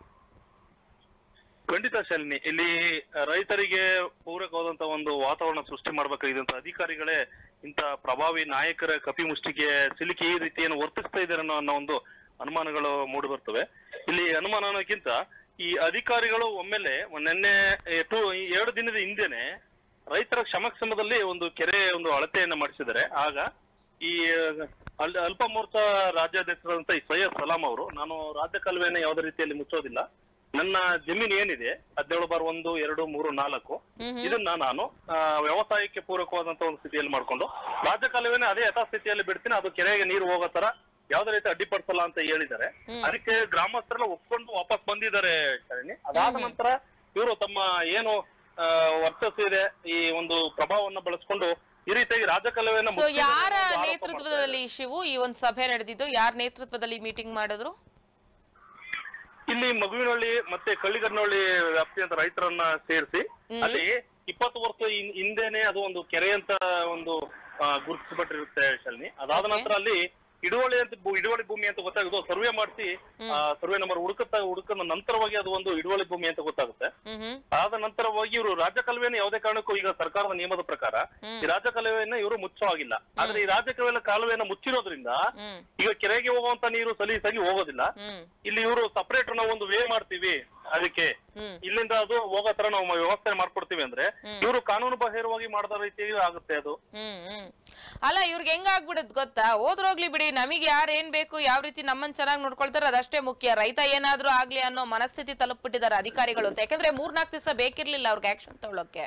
ಖಂಡಿತ ಶಾಲಿನಿ ಇಲ್ಲಿ ರೈತರಿಗೆ ಪೂರಕವಾದಂತ ಒಂದು ವಾತಾವರಣ ಸೃಷ್ಟಿ ಮಾಡ್ಬೇಕಾಗಿದ್ದಂತ ಅಧಿಕಾರಿಗಳೇ ಇಂತ ಪ್ರಭಾವಿ ನಾಯಕರ ಕಪಿಮುಷ್ಟಿಗೆ ಸಿಲುಕಿ ಈ ರೀತಿಯನ್ನು ವರ್ತಿಸ್ತಾ ಇದ್ದಾರೆ ಅನ್ನೋ ಅನ್ನೋ ಒಂದು ಅನುಮಾನಗಳು ಮೂಡಿ ಬರ್ತವೆ ಇಲ್ಲಿ ಅನುಮಾನ ಅನ್ನೋಕ್ಕಿಂತ ಈ ಅಧಿಕಾರಿಗಳು ಒಮ್ಮೆಲೆ ನಿನ್ನೆ ಟು ಎರಡು ದಿನದ ಹಿಂದೆನೆ ರೈತರ ಕ್ಷಮಕ್ಷಮದಲ್ಲಿ ಒಂದು ಕೆರೆ ಒಂದು ಅಳತೆಯನ್ನ ಮಾಡಿಸಿದ್ದಾರೆ ಆಗ ಈ ಅಲ್ ಅಲ್ಪ ಮೋರ್ಚಾ ರಾಜ್ಯಾಧ್ಯಕ್ಷರಾದಂತ ಈ ಸೈಯದ್ ಸಲಾಂ ಅವರು ನಾನು ರಾಜ್ಯ ಕಾಲುವೆಯನ್ನು ಯಾವುದೇ ರೀತಿಯಲ್ಲಿ ಮುಚ್ಚೋದಿಲ್ಲ ನನ್ನ ಜಮೀನ್ ಏನಿದೆ ಹದಿನೇಳು ಬಾರ್ ಒಂದು ಎರಡು ಮೂರು ನಾಲ್ಕು ಇದನ್ನ ನಾನು ಆ, ವ್ಯವಸಾಯಕ್ಕೆ ಪೂರಕವಾದಂತ ಒಂದು ಸ್ಥಿತಿಯಲ್ಲಿ ಮಾಡ್ಕೊಂಡು ರಾಜ್ಯ ಕಾಲುವೆನ ಅದೇ ಯಥಾಸ್ಥಿತಿಯಲ್ಲಿ ಬಿಡ್ತೀನಿ ಅದು ಕೆರೆಗೆ ನೀರು ಹೋಗೋ ತರ ಯಾವ್ದೇ ರೀತಿ ಅಡ್ಡಿಪಡಿಸಲ್ಲ ಅಂತ ಹೇಳಿದ್ದಾರೆ ಅದಕ್ಕೆ ಗ್ರಾಮಸ್ಥರೆಲ್ಲ ಒಪ್ಕೊಂಡು ವಾಪಸ್ ಬಂದಿದ್ದಾರೆ ಶರಣಿ ಅದಾದ ನಂತರ ಇವರು ತಮ್ಮ ಏನು ಆ, ವರ್ಚಸ್ಸು ಇದೆ ಈ ಒಂದು ಪ್ರಭಾವವನ್ನು ಬಳಸ್ಕೊಂಡು ಈ ರೀತಿಯಾಗಿ ರಾಜಕಾಲುವೆನ ಸೊ ಮುಚ್ಚಿದ್ದಾರೆ ಯಾರ ಅನ್ನೋ ಒಂದು ಆರೋಪ ನೇತೃತ್ವದಲ್ಲಿ ಶಿವು ಈ ಒಂದು ಸಭೆ ನಡೆದಿದ್ದು ಯಾರ ನೇತೃತ್ವದಲ್ಲಿ ಮೀಟಿಂಗ್ ಮಾಡಿದ್ರು ಇಲ್ಲಿ ಮಗುವಿನಹಳ್ಳಿ ಮತ್ತೆ ಕಳ್ಳಿಗರ್ನಹಳ್ಳಿ ವ್ಯಾಪ್ತಿಯಂತ ರೈತರನ್ನ ಸೇರಿಸಿ ಅಲ್ಲಿ ಇಪ್ಪತ್ತು ವರ್ಷ ಹಿಂ- ಹಿಂದೆನೆ ಅದು ಒಂದು ಕೆರೆ ಅಂತ ಒಂದು ಆ, ಗುರುತಿಸಲ್ಪಟ್ಟಿರುತ್ತೆ ಶಾಲಿನಿ ಅದಾದ Okay. ನಂತರ ಅಲ್ಲಿ ಹಿಡುವಳಿ ಅಂತ ಭೂ- ಹಿಡುವಳಿ ಭೂಮಿ ಅಂತ ಗೊತ್ತಾಗುದು ಸರ್ವೆ ಮಾಡಿಸಿ ಸರ್ವೆ ನಂಬರ್ ಹುಡುಕುತ್ತಾ ಹುಡುಕದ ನಂತರವಾಗಿ ಅದು ಒಂದು ಹಿಡುವಳಿ ಭೂಮಿ ಅಂತ ಗೊತ್ತಾಗುತ್ತೆ ಹ್ಮ್ ಹ್ಮ್ ಆದ ನಂತರವಾಗಿ ಇವರು ರಾಜ್ಯ ಕಾಲುವೆಯನ್ನು ಯಾವುದೇ ಕಾರಣಕ್ಕೂ ಈಗ ಸರ್ಕಾರದ ನಿಯಮದ ಪ್ರಕಾರ ಈ ರಾಜ್ಯ ಕಾಲುವೆಯನ್ನ ಇವರು ಮುಚ್ಚೋ ಆಗಿಲ್ಲ ಆದ್ರೆ ಈ ರಾಜ್ಯ ಕಾಲುವೆ ಕಾಲುವೆಯನ್ನ ಮುಚ್ಚಿರೋದ್ರಿಂದ ಹ್ಮ್ ಈಗ ಕೆರೆಗೆ ಹೋಗುವಂತ ನೀರು ಸಲೀಸಾಗಿ ಹೋಗೋದಿಲ್ಲ ಹ್ಮ್ ಇಲ್ಲಿ ಇವರು ಸಪರೇಟ್ ನಾವು ಒಂದು ವೇ ಮಾಡ್ತೀವಿ ಅದಕ್ಕೆ ಹ್ಮ್. ಇಲ್ಲಿಂದ ಅದು ಹೋಗೋ ತರ ನಾವು ವ್ಯವಸ್ಥೆ ಮಾಡ್ಕೊಡ್ತೀವಿ ಅಂದ್ರೆ ಇವರು ಕಾನೂನು ಬಾಹಿರವಾಗಿ ಮಾಡದ ರೀತಿಯಲ್ಲಿ ಆಗುತ್ತೆ ಅದು ಹ್ಮ್ ಹ್ಮ್ ಅಲ್ಲ ಇವ್ರಿಗೆ ಹೆಂಗ್ ಆಗ್ಬಿಡತ್ ಗೊತ್ತಾ ಹೋದ್ರೋಗ್ಲಿ ಬಿಡಿ ನಮಗೆ ಯಾರು ಏನ್ ಬೇಕು ಯಾವ ರೀತಿ ನಮ್ಮನ್ನ ಚೆನ್ನಾಗಿ ನೋಡ್ಕೊಳ್ತಾರೆ ಅದಷ್ಟೇ ಮುಖ್ಯ ರೈತ ಏನಾದ್ರೂ ಆಗ್ಲಿ ಅನ್ನೋ ಮನಸ್ಥಿತಿ ತಲುಪಿಟ್ಟಿದ್ದಾರೆ ಅಧಿಕಾರಿಗಳು ಅಂತ ಯಾಕಂದ್ರೆ ಮೂರ್ನಾಲ್ಕು ದಿವಸ ಬೇಕಿರ್ಲಿಲ್ಲ ಅವ್ರಿಗೆ ಆಕ್ಷನ್ ತಗೊಳಕ್ಕೆ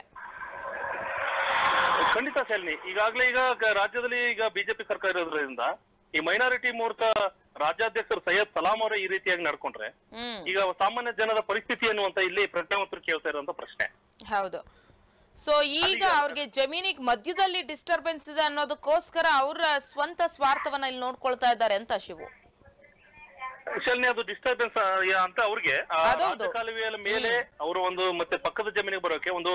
ಖಂಡಿತ ಶಾಲಿನಿ ಈಗಾಗಲೇ ಈಗ ಗ- ರಾಜ್ಯದಲ್ಲಿ ಈಗ ಬಿಜೆಪಿ ಸರ್ಕಾರ ಇರೋದ್ರಿಂದ ಈ ಮೈನಾರಿಟಿ ಮೋರ್ಚಾ ರಾಜ್ಯಾಧ್ಯಕ್ಷರು ಸೈಯದ್ ಸಲಾಂ ಅವರೇ ಈ ರೀತಿಯಾಗಿ ನಡ್ಕೊಂಡ್ರೆ ಹ್ಮ್ ಈಗ ಸಾಮಾನ್ಯ ಜನರ ಪರಿಸ್ಥಿತಿ ಏನು ಅಂತ ಇಲ್ಲಿ ಪ್ರಜ್ಞಾವಂತರು ಕೇಳ್ತಾ ಇರುವಂತ ಪ್ರಶ್ನೆ ಹೌದು ಸೊ ಈಗ ಅವ್ರಿಗೆ ಜಮೀನಿಗೆ ಮಧ್ಯದಲ್ಲಿ ಡಿಸ್ಟರ್ಬೆನ್ಸ್ ಇದೆ ಅನ್ನೋದಕ್ಕೋಸ್ಕರ ಅವ್ರ ಸ್ವಂತ ಸ್ವಾರ್ಥವನ್ನ ಇಲ್ಲಿ ನೋಡ್ಕೊಳ್ತಾ ಇದ್ದಾರೆ ಅಂತ ಶಿವು ಶಾಲಿನಿ ಅದು ಡಿಸ್ಟರ್ಬೆನ್ಸ್ ಅಂತ ಅವ್ರಿಗೆ ಆ ಅದೌದು. ರಾಜಕಾಲುವೆಯ ಮೇಲೆ ಅವರು ಒಂದು ಮತ್ತೆ ಪಕ್ಕದ ಜಮೀನಿಗೆ ಬರೋಕೆ ಒಂದು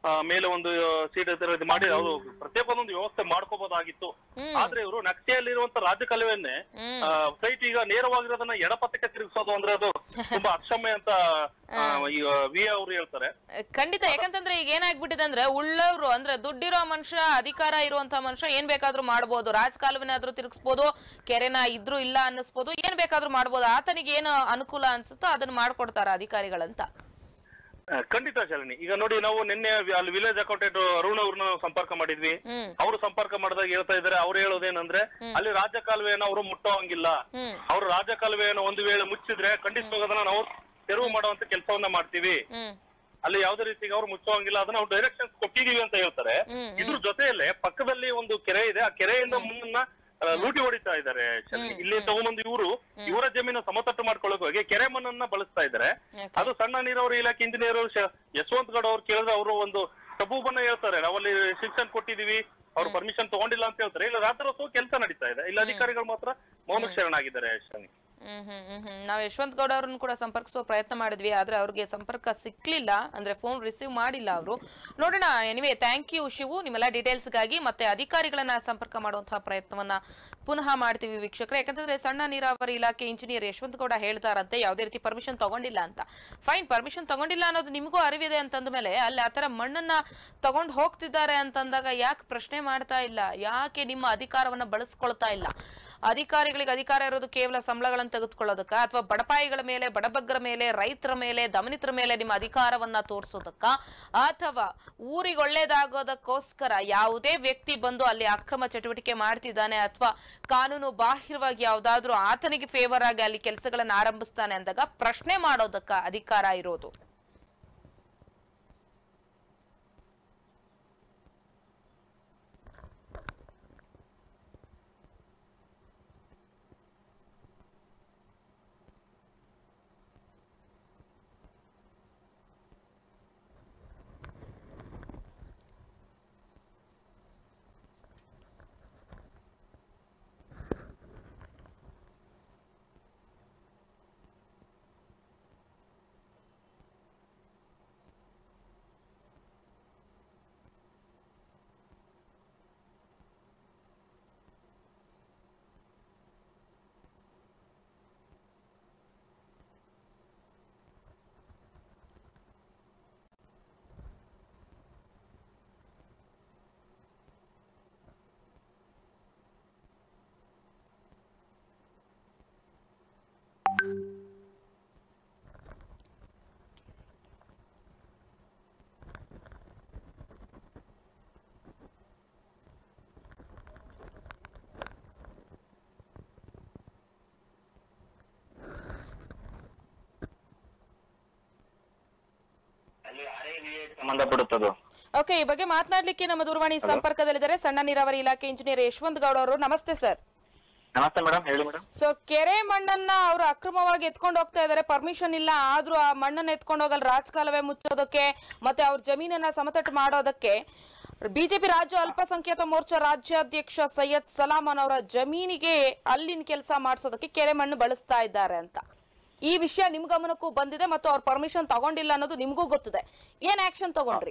ಆ, ಮೇಲೆ ಒಂದು ಸೀಟ್ ಇದು ಮಾಡಿ ಅವರು ಪ್ರತ್ಯೇಕ ಒಂದೊಂದು ವ್ಯವಸ್ಥೆ ಮಾಡ್ಕೋಬಹುದಾಗಿತ್ತು ಆದ್ರೆ ಇವರು ನಕ್ಷೆಯಲ್ಲಿರುವಂತ ರಾಜ್ಯ ಕಾಲುವೆಯನ್ನೇ ಸೈಟ್ ಈಗ ನೇರವಾಗಿರೋದನ್ನ ಎಡಪಥಕ್ಕೆ ತಿರುಗಿಸೋದು ಅಂದ್ರೆ ಅದು ತುಂಬಾ ಅಕ್ಷಮ್ಯ ಅಂತ ಆ, ಈಗ ವಿ ಅವರು ಹೇಳ್ತಾರೆ ಖಂಡಿತ ಯಾಕಂತಂದ್ರೆ ಈಗ ಏನಾಗ್ಬಿಟ್ಟಿದೆ ಅಂದ್ರೆ ಉಳ್ಳವ್ರು ಅಂದ್ರೆ ದುಡ್ಡಿರೋ ಮನುಷ್ಯ ಅಧಿಕಾರ ಇರುವಂತ ಮನುಷ್ಯ ಏನ್ ಬೇಕಾದ್ರೂ ಮಾಡ್ಬೋದು ರಾಜಕಾಲುವೆನಾದ್ರೂ ತಿರುಗಿಸ್ಬೋದು ಕೆರೆನ ಇದ್ರು ಇಲ್ಲ ಅನ್ನಿಸ್ಬೋದು ಏನ್ ಬೇಕಾದ್ರೂ ಮಾಡ್ಬೋದು ಆತನಿಗೆ ಏನು ಅನುಕೂಲ ಅನ್ಸುತ್ತೋ ಅದನ್ನ ಮಾಡ್ಕೊಡ್ತಾರ ಅಧಿಕಾರಿಗಳಂತ ಆ, ಖಂಡಿತ ಶಾಲಿನಿ ಈಗ ನೋಡಿ ನಾವು ನಿನ್ನೆ ವಿ- ಅಲ್ಲಿ ವಿಲೇಜ್ ಅಕೌಂಟೆಂಟ್ ಅರುಣ್ ಅವ್ರನ್ನ ಸಂಪರ್ಕ ಮಾಡಿದ್ವಿ ಹ್ಮ್ ಅವರು ಸಂಪರ್ಕ ಮಾಡಿದಾಗ ಹೇಳ್ತಾ ಇದ್ದಾರೆ ಅವ್ರು ಹೇಳೋದೇನಂದ್ರೆ ಅಲ್ಲಿ ರಾಜ್ಯ ಕಾಲುವೆಯನ್ನು ಅವರು ಮುಟ್ಟೋ ಹಂಗಿಲ್ಲ ಹ್ಮ್ ಅವ್ರು ರಾಜ್ಯ ಕಾಲುವೆಯನ್ನು ಒಂದು ವೇಳೆ ಮುಚ್ಚಿದ್ರೆ ಖಂಡಿತವಾಗಿ ಅದನ್ನ ನಾವು ತೆರವು ಮಾಡುವಂತ ಕೆಲಸವನ್ನ ಮಾಡ್ತೀವಿ ಹ್ಮ್ ಅಲ್ಲಿ ಯಾವುದೇ ರೀತಿಗೆ ಅವ್ರು ಮುಚ್ಚುವಂಗಿಲ್ಲ ಅದನ್ನ ನಾವು ಡೈರೆಕ್ಷನ್ಸ್ ಕೊಟ್ಟಿದೀವಿ ಅಂತ ಹೇಳ್ತಾರೆ ಹ್ಮ್, ಇದ್ರ ಜೊತೆಯಲ್ಲೇ ಪಕ್ಕದಲ್ಲಿ ಒಂದು ಕೆರೆ ಇದೆ ಆ ಕೆರೆಯಿಂದ ಮುನ್ನ ಆ, ಲೂಟಿ ಹೊಡಿತಾ ಇದ್ದಾರೆ ಶಾಲಿನಿ. ಇಲ್ಲಿ ತಗೊಂಬಂದು ಇವರು ಇವರ ಜಮೀನು ಸಮತಟ್ಟು ಮಾಡ್ಕೊಳ್ಳೋಕೆ ಹೋಗಿ ಕೆರೆ ಮಣ್ಣನ್ನ ಬಳಸ್ತಾ ಇದ್ದಾರೆ Okay. ಅದು ಸಣ್ಣ ನೀರಾವರಿ ಇಲಾಖೆ ಇಂಜಿನಿಯರ್ ಯಶವಂತ್ ಗೌಡ ಅವ್ರು ಕೇಳಿದ್ರೆ ಅವರು ಒಂದು ಸಬೂಬನ್ನ ಹೇಳ್ತಾರೆ ನಾವಲ್ಲಿ ಶಿಕ್ಷಣ ಕೊಟ್ಟಿದೀವಿ ಅವ್ರು ಪರ್ಮಿಷನ್ ತಗೊಂಡಿಲ್ಲ ಅಂತ ಹೇಳ್ತಾರೆ ಇಲ್ಲ ರಾತ್ರೋತ್ಸವ ಕೆಲಸ ನಡೀತಾ ಇದೆ ಇಲ್ಲ ಅಧಿಕಾರಿಗಳು ಮಾತ್ರ ಮೌನ ಶರಣಾಗಿದ್ದಾರೆ ಶಾಲಿನಿ ಹ್ಮ್ ಹ್ಮ್ ಹ್ಮ್ ಹ್ಮ್ ನಾವು ಯಶವಂತ್ ಗೌಡ ಅವ್ರನ್ನ ಕೂಡ ಸಂಪರ್ಕಿಸುವ ಪ್ರಯತ್ನ ಮಾಡಿದ್ವಿ ಆದ್ರೆ ಅವ್ರಿಗೆ ಸಂಪರ್ಕ ಸಿಕ್ಲಿಲ್ಲ ಅಂದ್ರೆ ಫೋನ್ ರಿಸೀವ್ ಮಾಡಿಲ್ಲ ಅವರು ನೋಡೋಣ ಎನಿವೆ ಥ್ಯಾಂಕ್ ಯು ಶಿವು ನಿಮ್ಮೆಲ್ಲ ಡೀಟೇಲ್ಸ್ಗಾಗಿ ಮತ್ತೆ ಅಧಿಕಾರಿಗಳನ್ನ ಸಂಪರ್ಕ ಮಾಡುವಂತಹ ಪ್ರಯತ್ನವನ್ನ ಪುನಃ ಮಾಡ್ತೀವಿ ವೀಕ್ಷಕರೇ ಯಾಕಂತಂದ್ರೆ ಸಣ್ಣ ನೀರಾವರಿ ಇಲಾಖೆ ಇಂಜಿನಿಯರ್ ಯಶವಂತ್ ಗೌಡ ಹೇಳ್ತಾರಂತೆ ಯಾವುದೇ ರೀತಿ ಪರ್ಮಿಷನ್ ತಗೊಂಡಿಲ್ಲ ಅಂತ ಫೈನ್ ಪರ್ಮಿಷನ್ ತಗೊಂಡಿಲ್ಲ ಅನ್ನೋದು ನಿಮಗೂ ಅರಿವಿದೆ ಅಂತಂದ ಮೇಲೆ ಅಲ್ಲಿ ಆತರ ಮಣ್ಣನ್ನ ತಗೊಂಡ್ ಹೋಗ್ತಿದ್ದಾರೆ ಅಂತಂದಾಗ ಯಾಕೆ ಪ್ರಶ್ನೆ ಮಾಡ್ತಾ ಇಲ್ಲ ಯಾಕೆ ನಿಮ್ಮ ಅಧಿಕಾರವನ್ನ ಬಳಸ್ಕೊಳ್ತಾ ಇಲ್ಲ ಅಧಿಕಾರಿಗಳಿಗೆ ಅಧಿಕಾರ ಇರೋದು ಕೇವಲ ಸಂಬಳಗಳನ್ನು ತೆಗೆದುಕೊಳ್ಳೋದಕ್ಕ ಅಥವಾ ಬಡಪಾಯಿಗಳ ಮೇಲೆ ಬಡಬಗ್ಗರ ಮೇಲೆ ರೈತರ ಮೇಲೆ ದಮನಿತರ ಮೇಲೆ ನಿಮ್ಮ ಅಧಿಕಾರವನ್ನ ತೋರಿಸೋದಕ್ಕ ಅಥವಾ ಊರಿಗೆ ಒಳ್ಳೇದಾಗೋದಕ್ಕೋಸ್ಕರ ಯಾವುದೇ ವ್ಯಕ್ತಿ ಬಂದು ಅಲ್ಲಿ ಅಕ್ರಮ ಚಟುವಟಿಕೆ ಮಾಡ್ತಿದ್ದಾನೆ ಅಥವಾ ಕಾನೂನು ಬಾಹಿರವಾಗಿ ಯಾವ್ದಾದ್ರೂ ಆತನಿಗೆ ಫೇವರ್ ಆಗಿ ಅಲ್ಲಿ ಕೆಲಸಗಳನ್ನ ಆರಂಭಿಸ್ತಾನೆ ಅಂದಾಗ ಪ್ರಶ್ನೆ ಮಾಡೋದಕ್ಕ ಅಧಿಕಾರ ಇರೋದು ಸಂಬಂಧಪಡುತ್ತದು ಓಕೆ ಈ ಬಗ್ಗೆ ಮಾತನಾಡ್ಲಿಕ್ಕೆ ನಮ್ಮ ದೂರವಾಣಿ ಸಂಪರ್ಕದಲ್ಲಿದ್ದಾರೆ ಸಣ್ಣ ನೀರಾವರಿ ಇಲಾಖೆ ಇಂಜಿನಿಯರ್ ಯಶವಂತ್ ಗೌಡ ಅವರು ನಮಸ್ತೆ ಸರ್ ನಮಸ್ತೆ ಮೇಡಮ್ ಹೇಳಿ ಮೇಡಮ್ ಸೊ ಕೆರೆ ಮಣ್ಣನ್ನ ಅವರು ಅಕ್ರಮವಾಗಿ ಎತ್ಕೊಂಡು ಹೋಗ್ತಾ ಇದಾರೆ ಪರ್ಮಿಷನ್ ಇಲ್ಲ ಆದ್ರೂ ಆ ಮಣ್ಣನ್ನ ಎತ್ಕೊಂಡು ಹೋಗಲ್ ರಾಜಕಾಲುವೆ ಮುಚ್ಚೋದಕ್ಕೆ ಮತ್ತೆ ಅವ್ರ ಜಮೀನನ್ನ ಸಮತಟ್ಟು ಮಾಡೋದಕ್ಕೆ ಬಿಜೆಪಿ ರಾಜ್ಯ ಅಲ್ಪಸಂಖ್ಯಾತ ಮೋರ್ಚಾ ರಾಜ್ಯಾಧ್ಯಕ್ಷ ಸೈಯದ್ ಸಲಾಮನ್ ಅವರ ಜಮೀನಿಗೆ ಅಲ್ಲಿನ ಕೆಲಸ ಮಾಡಿಸೋದಕ್ಕೆ ಕೆರೆ ಮಣ್ಣು ಬಳಸ್ತಾ ಇದ್ದಾರೆ ಅಂತ ಈ ವಿಷಯ ನಿಮ್ ಗಮನಕ್ಕೂ ಬಂದಿದೆ ಮತ್ತು ಅವ್ರ ಪರ್ಮಿಷನ್ ತಗೊಂಡಿಲ್ಲ ಅನ್ನೋದು ನಿಮ್ಗೂ ಗೊತ್ತಿದೆ ಏನ್ ಆಕ್ಷನ್ ತಗೊಂಡ್ರಿ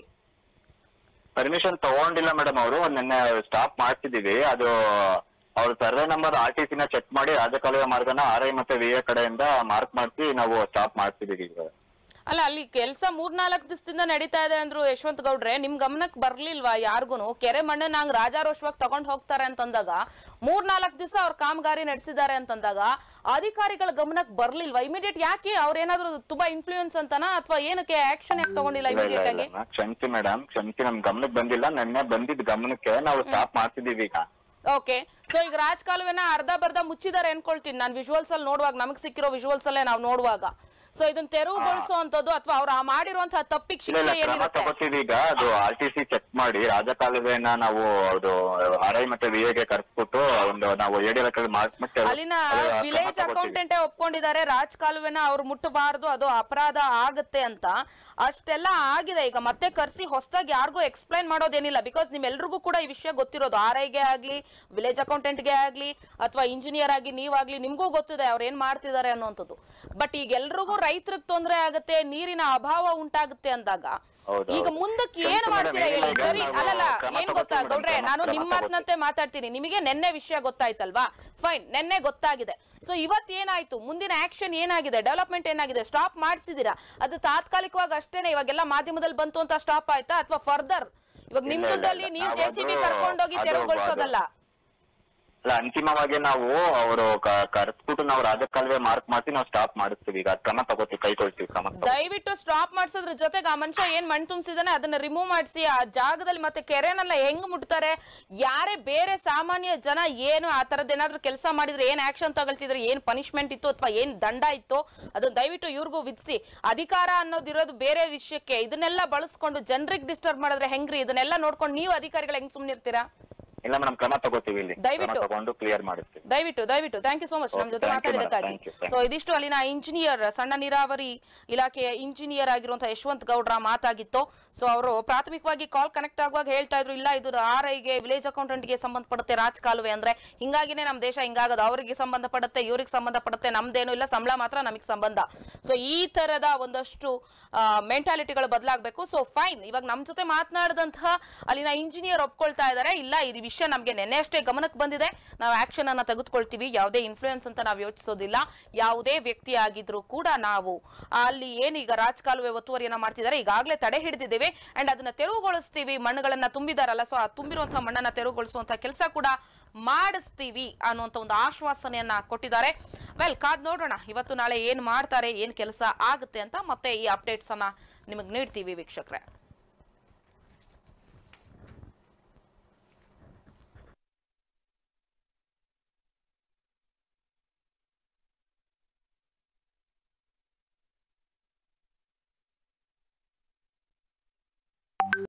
ಪರ್ಮಿಷನ್ ತಗೊಂಡಿಲ್ಲ ಮೇಡಮ್ ಅವರು ನಿನ್ನೆ ಸ್ಟಾಪ್ ಮಾಡ್ತಿದೀವಿ ಅದು ಅವ್ರ ಸರ್ವೆ ನಂಬರ್ ಆರ್ ಟಿ ನ ಚೆಕ್ ಮಾಡಿ ರಾಜಕಾಲುವೆ ಮಾರ್ಗನ ಆರ್ ಐ ಮತ್ತೆ ವಿ ಎ ಕಡೆಯಿಂದ ಮಾರ್ಕ್ ಮಾಡಿಸಿ ನಾವು ಸ್ಟಾಪ್ ಮಾಡ್ತಿದೀವಿ ಈಗ ಅಲ್ಲ ಅಲ್ಲಿ ಕೆಲಸ ಮೂರ್ನಾಲ್ಕು ದಿವಸದಿಂದ ನಡೀತಾ ಇದೆ ಅಂದ್ರು ಯಶವಂತ್ ಗೌಡ್ರೆ ನಿಮ್ ಗಮನಕ್ಕೆ ಬರ್ಲಿಲ್ವಾ ಯಾರ್ಗುನು ಕೆರೆ ಮಣ್ಣನ್ನ ಹಂಗ್ ರಾಜಾರೋಷವಾಗಿ ತಗೊಂಡ್ ಹೋಗ್ತಾರೆ ಅಂತಂದಾಗ ಮೂರ್ನಾಲ್ಕು ದಿವಸ ಅವ್ರ ಕಾಮಗಾರಿ ನಡೆಸಿದ್ದಾರೆ ಅಂತಂದಾಗ ಅಧಿಕಾರಿಗಳ ಗಮನಕ್ಕೆ ಬರ್ಲಿಲ್ವಾ ಇಮಿಡಿಯೇಟ್ ಯಾಕೆ ಅವ್ರೇನಾದ್ರೂ ತುಂಬಾ ಇನ್ಫ್ಲೂಯೆನ್ಸ್ ಅಂತನಾ ಅಥವಾ ಏನಕ್ಕೆ ಆಕ್ಷನ್ ಯಾಕೆ ತಗೊಂಡಿಲ್ಲ ಇಲ್ಲ ಇಲ್ಲ ಇಮಿಡಿಯೇಟ್ ಇಲ್ಲ ಆಗಿ ಕ್ಷಮಿಸಿ ಮೇಡಮ್ ಕ್ಷಮಿಸಿ ನಮ್ ಗಮನಕ್ಕೆ ಬಂದಿಲ್ಲ ನಿನ್ನೆ ಬಂದಿದ್ ಗಮನಕ್ಕೆ ನಾವು ಸ್ಟಾಪ್ ಮಾಡ್ತಿದೀವಿ ಈಗ ಓಕೆ ಸೊ ಈಗ ರಾಜಕಾಲುವೆನ ಅರ್ಧ ಬರ್ಧ ಮುಚ್ಚಿದ್ದಾರೆ ಅನ್ಕೊಳ್ತೀನಿ ನಾನು ವಿಜುವಲ್ಸ್ ಅಲ್ಲಿ ನೋಡುವಾಗ ನಮಗೆ ಸಿಕ್ಕಿರೋ ವಿಜುವಲ್ಸ್ ಅಲ್ಲೇ ನಾವು ನೋಡುವಾಗ ಸೊ ಇದನ್ನ ತೆರವುಗೊಳಿಸುವಂತದ್ದು ಅಥವಾ ಅವ್ರು ಆ ಮಾಡಿರುವಂತಹ ತಪ್ಪಿಗೆ ಇಲ್ಲ ಶಿಕ್ಷೆ ಇಲ್ಲ ಕ್ರಮ ಏನಿರುತ್ತೆ ತಗೋತೀವಿ ಈಗ ಅದು ಆರ್ ಟಿ ಸಿ ಚೆಕ್ ಮಾಡಿ ರಾಜಕಾಲುವೆನ ನಾವು ಅದು ಆರ್ ಐ ಮತ್ತೆ ವಿ ಎಗೆ ಕರ್ಸ್ಬಿಟ್ಟು ಒಂದು ನಾವು ಎಡಿ ಲೆಕ್ಕದಲ್ಲಿ ಮಾಡ್ಬಿಟ್ಟು ಅಲ್ಲಿನ ಅದು ಕ್ರಮ ವಿಲೇಜ್ ತಗೋತೀವಿ. ಅಕೌಂಟೆಂಟೇ ಒಪ್ಕೊಂಡಿದ್ದಾರೆ ರಾಜ್ ಕಾಲುವೆನ ಅವ್ರು ಮುಟ್ಟಬಾರದು ಅದು ಅಪರಾಧ ಆಗತ್ತೆ ಅಂತ ಅಷ್ಟೆಲ್ಲ ಆಗಿದೆ ಈಗ ಮತ್ತೆ ಕರ್ಸಿ ಹೊಸದಾಗಿ ಯಾರಿಗೂ ಎಕ್ಸ್ಪ್ಲೈನ್ ಮಾಡೋದೇನಿಲ್ಲ ಬಿಕಾಸ್ ನಿಮ್ಮೆಲ್ರಿಗೂ ಕೂಡ ಈ ವಿಷಯ ಗೊತ್ತಿರೋದು ಆರ್ ಐಗೆ ಆಗ್ಲಿ ವಿಲೇಜ್ ಅಕೌಂಟೆಂಟ್ಗೆ ಆಗ್ಲಿ ಅಥವಾ ಇಂಜಿನಿಯರ್ ಆಗಿ ನೀವಾಗ್ಲಿ ನಿಮ್ಗೂ ಗೊತ್ತಿದೆ ಅವ್ರು ಏನ್ ಮಾಡ್ತಿದ್ದಾರೆ ಅನ್ನುವಂಥದ್ದು ಬಟ್ ಈಗ ಎಲ್ರಿಗೂ ರೈತರಿಗೆ ತೊಂದರೆ ಆಗುತ್ತೆ ನೀರಿನ ಅಭಾವ ಉಂಟಾಗುತ್ತೆ ಅಂದಾಗ ಹೌದು, ಈಗ ಹೌದು. ಮುಂದಕ್ಕೆ ಕೆಂಪು ಏನ್ ಮೇಡಮ್, ಮಾಡ್ತೀರಾ ಹೇಳಿ ಏನಿಲ್ಲ, ಸರಿ ನಾವು ಅಲ್ಲಲ್ಲ ಕ್ರಮ ಏನ್ ಗೊತ್ತಾ ತಗೋತೀವಿ ಗೌಡ್ರೆ ಮೇಡಮ್, ನಾನು ಕ್ರಮ ನಿಮ್ಮ ತಗೋತೀವಿ. ಮಾತಿನಂತೆ ಮಾತಾಡ್ತೀನಿ ನಿಮಗೆ ನೆನ್ನೆ ವಿಷಯ ಗೊತ್ತಾಯ್ತಲ್ವಾ ಫೈನ್ ನೆನ್ನೆ ಗೊತ್ತಾಗಿದೆ ಸೊ ಇವತ್ ಏನಾಯ್ತು ಮುಂದಿನ ಆಕ್ಷನ್ ಏನಾಗಿದೆ ಡೆವಲಪ್ಮೆಂಟ್ ಏನಾಗಿದೆ ಸ್ಟಾಪ್ ಮಾಡಿಸಿದೀರಾ ಅದು ತಾತ್ಕಾಲಿಕವಾಗಿ ಅಷ್ಟೇನೆ ಇವಾಗೆಲ್ಲ ಮಾಧ್ಯಮದಲ್ಲಿ ಬಂತು ಅಂತ ಸ್ಟಾಪ್ ಆಯ್ತಾ ಅಥವಾ ಫರ್ದರ್ ಇವಾಗ ನಿಮ್ ಇಲ್ಲ, ಇಲ್ಲ, ದುಡ್ಡಲ್ಲಿ ಇಲ್ಲ. ನೀವು ನಾವು ಜೆ ಸಿ ಬಿ ಅದು- ಕರ್ಕೊಂಡೋಗಿ ಅದು- ತೆರವುಗೊಳಿಸೋದಲ್ಲ ಅಲ್ಲ ಅಂತಿಮವಾಗಿ ನಾವು ಅವರು ಕರೆಸ್ಬಿಟ್ಟು ನಾವು ರಾಜಕಾಲುವೆ ಮಾರ್ಕ್ ಮಾಡ್ಸಿ ನಾವು ಸ್ಟಾಪ್ ಮಾಡಿಸ್ತೀವಿ ಈಗ ಕ್ರಮ ತಗೋತೀವಿ ಕೈಗೊಳ್ತೀವಿ ಕ್ರಮ ತಗೋ- ದಯವಿಟ್ಟು ಸ್ಟಾಪ್ ಮಾಡಿಸೋದ್ರ ಜೊತೆಗೆ ಆ ಮನುಷ್ಯ ಏನ್ ಮಣ್ಣು ತುಂಬಿಸಿದಾನೆ ಅದನ್ನ ರಿಮೂವ್ ಮಾಡಿಸಿ ಆ ಜಾಗದಲ್ಲಿ ಮತ್ತೆ ಕೆರೆನೆಲ್ಲ ಹೆಂಗ್ ಮುಟ್ತಾರೆ ಯಾರೇ ಬೇರೆ ಸಾಮಾನ್ಯ ಜನ ಏನು ಆ ತರದ್ ಏನಾದ್ರು ಕೆಲಸ ಮಾಡಿದ್ರೆ ಏನ್ ಆಕ್ಷನ್ ತಗೊಳ್ತಿದ್ರೆ ಏನ್ ಪನಿಷ್ಮೆಂಟ್ ಇತ್ತು ಅಥವಾ ಏನ್ ದಂಡ ಇತ್ತು ಅದನ್ನ ದಯವಿಟ್ಟು ಇವ್ರಿಗೂ ವಿಧಿಸಿ ಅಧಿಕಾರ ಅನ್ನೋದಿರೋದು ಬೇರೆ ವಿಷಯಕ್ಕೆ ಇದನ್ನೆಲ್ಲ ಬಳಸ್ಕೊಂಡು ಜನರಿಗೆ ಡಿಸ್ಟರ್ಬ್ ಮಾಡಿದ್ರೆ ಹೆಂಗ್ರಿ ಇದನ್ನೆಲ್ಲ ನೋಡ್ಕೊಂಡು ನೀವು ಅಧಿಕಾರಿಗಳು ಹೆಂಗ್ ಸುಮ್ನಿರ್ತೀರಾ ಇಲ್ಲ ಮೇಡಮ್ ಕ್ರಮ ತಗೋತೀವಿ ಇಲ್ಲಿ ಕ್ರಮ ದಯವಿಟ್ಟು. ತಗೊಂಡು ಕ್ಲಿಯರ್ ಮಾಡಿಸ್ತೀವಿ ದಯವಿಟ್ಟು ದಯವಿಟ್ಟು ಥ್ಯಾಂಕ್ ಯು ಸೋ ಮಚ್ ನಮ್ಮ Okay, ಜೊತೆ thank you, madam. ಮಾತಾಡಿದಕ್ಕಾಗಿ Thank you, thank ಸೊ ಇದಿಷ್ಟು ಅಲ್ಲಿನ ಇಂಜಿನಿಯರ್ ಸಣ್ಣ ನೀರಾವರಿ ಇಲಾಖೆಯ ಇಂಜಿನಿಯರ್ ಆಗಿರುವಂತಹ ಯಶವಂತ್ ಗೌಡ್ರ ಮಾತಾಗಿತ್ತು ಸೊ ಅವರು ಪ್ರಾಥಮಿಕವಾಗಿ ಕಾಲ್ ಕನೆಕ್ಟ್ ಆಗುವಾಗ ಹೇಳ್ತಾ ಇದ್ರು ಇಲ್ಲ ಇದು ಆರ್ ಐಗೆ ವಿಲೇಜ್ ಅಕೌಂಟೆಂಟ್ಗೆ ಸಂಬಂಧಪಡುತ್ತೆ ರಾಜ್ ಕಾಲುವೆ ಅಂದ್ರೆ ಹಿಂಗಾಗಿನೇ ನಮ್ಮ ದೇಶ ಹಿಂಗಾಗದು ಅವರಿಗೆ ಸಂಬಂಧಪಡುತ್ತೆ ಇವ್ರಿಗೆ ಸಂಬಂಧಪಡುತ್ತೆ ನಮ್ದೇನು ಇಲ್ಲ ಸಂಬಳ ಮಾತ್ರ ನಮಗೆ ಸಂಬಂಧ ಸೊ ಈ ತರದ ಒಂದಷ್ಟು ಮೆಂಟಾಲಿಟಿಗಳು ಬದಲಾಗಬೇಕು ಸೊ ಫೈನ್ ಇವಾಗ ನಮ್ಮ ಜೊತೆ ಮಾತನಾಡಿದಂತಹ ಅಲ್ಲಿನ ಇಂಜಿನಿಯರ್ ಒಪ್ಕೊಳ್ತಾ ಇದ್ದಾರೆ ಇಲ್ಲ ಈ ವಿಷಯ ನಮಗೆ ನೆನ್ನೆ ಅಷ್ಟೇ ಗಮನಕ್ಕೆ ಬಂದಿದೆ ನಾವು ಆಕ್ಷನ್ ಅನ್ನ ತೆಗೆದುಕೊಳ್ತೀವಿ ಯಾವುದೇ ಇನ್ಫ್ಲೂಯೆನ್ಸ್ ಅಂತ ನಾವು ಯೋಚಿಸೋದಿಲ್ಲ ಯಾವುದೇ ವ್ಯಕ್ತಿ ಆಗಿದ್ರು ಕೂಡ ನಾವು ಅಲ್ಲಿ ಏನೀಗ ರಾಜಕಾಲುವೆ ಒತ್ತುವರಿಯನ್ನ ಮಾಡ್ತಿದ್ದಾರೆ ಈಗಾಗಲೇ ತಡೆ ಹಿಡಿದಿದ್ದೇವೆ ಅಂಡ್ ಅದನ್ನ ತೆರವುಗೊಳಿಸ್ತೀವಿ ಮಣ್ಣುಗಳನ್ನ ತುಂಬಿದಾರಲ್ಲ ಸೊ ಆ ತುಂಬಿರುವಂತಹ ಮಣ್ಣನ್ನ ತೆರವುಗೊಳಿಸುವಂತಹ ಕೆಲಸ ಕೂಡ ಮಾಡಿಸ್ತೀವಿ ಅನ್ನುವಂತ ಒಂದು ಆಶ್ವಾಸನೆಯನ್ನ ಕೊಟ್ಟಿದ್ದಾರೆ ವೆಲ್ ಕಾದ್ ನೋಡೋಣ ಇವತ್ತು ನಾಳೆ ಏನ್ ಮಾಡ್ತಾರೆ ಏನ್ ಕೆಲಸ ಆಗುತ್ತೆ ಅಂತ ಮತ್ತೆ ಈ ಅಪ್ಡೇಟ್ಸ್ ಅನ್ನ ನಿಮಗೆ ನೀಡ್ತೀವಿ ವೀಕ್ಷಕರೇ